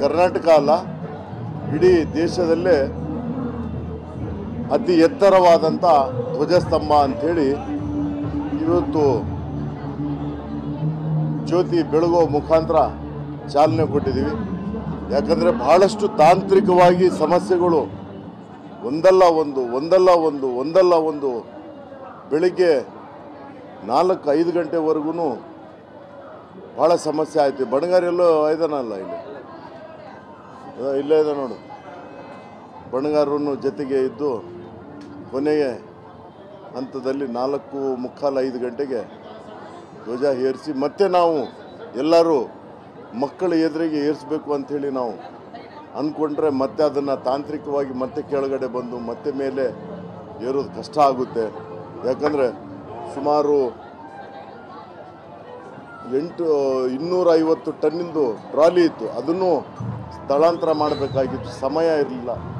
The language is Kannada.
ಕರ್ನಾಟಕ ಅಲ್ಲ ಇಡೀ ದೇಶದಲ್ಲೇ ಅತಿ ಎತ್ತರವಾದಂಥ ಧ್ವಜಸ್ತಂಭ ಅಂಥೇಳಿ ಇವತ್ತು ಜ್ಯೋತಿ ಬೆಳಗೋ ಮುಖಾಂತರ ಚಾಲನೆ ಕೊಟ್ಟಿದ್ದೀವಿ ಯಾಕಂದರೆ ಬಹಳಷ್ಟು ತಾಂತ್ರಿಕವಾಗಿ ಸಮಸ್ಯೆಗಳು ಒಂದಲ್ಲ ಒಂದು ಒಂದಲ್ಲ ಒಂದು ಒಂದಲ್ಲ ಒಂದು ಬೆಳಿಗ್ಗೆ ನಾಲ್ಕು ಐದು ಗಂಟೆವರೆಗೂ ಭಾಳ ಸಮಸ್ಯೆ ಆಯಿತು ಬಣಗಾರೆಲ್ಲೋ ಇದಾನಲ್ಲ ಇಲ್ಲಿ ಅದ ಇಲ್ಲೇ ಇದೆ ನೋಡು ಬಣಗಾರನು ಜೊತೆಗೆ ಇದ್ದು ಕೊನೆಗೆ ಹಂತದಲ್ಲಿ ನಾಲ್ಕು ಮುಕ್ಕಾಲು ಐದು ಗಂಟೆಗೆ ಧ್ವಜ ಏರಿಸಿ ಮತ್ತೆ ನಾವು ಎಲ್ಲರೂ ಮಕ್ಕಳ ಎದುರಿಗೆ ಏರಿಸಬೇಕು ಅಂಥೇಳಿ ನಾವು ಅಂದ್ಕೊಂಡ್ರೆ ಮತ್ತೆ ಅದನ್ನು ತಾಂತ್ರಿಕವಾಗಿ ಮತ್ತೆ ಕೆಳಗಡೆ ಬಂದು ಮತ್ತೆ ಮೇಲೆ ಏರೋದು ಕಷ್ಟ ಆಗುತ್ತೆ ಯಾಕಂದರೆ ಸುಮಾರು ಎಂಟು ಇನ್ನೂರ ಐವತ್ತು ಟನ್ನಿಂದು ಟ್ರಾಲಿ ಇತ್ತು ಅದನ್ನು ಸ್ಥಳಾಂತರ ಮಾಡಬೇಕಾಗಿತ್ತು ಸಮಯ ಇರಲಿಲ್ಲ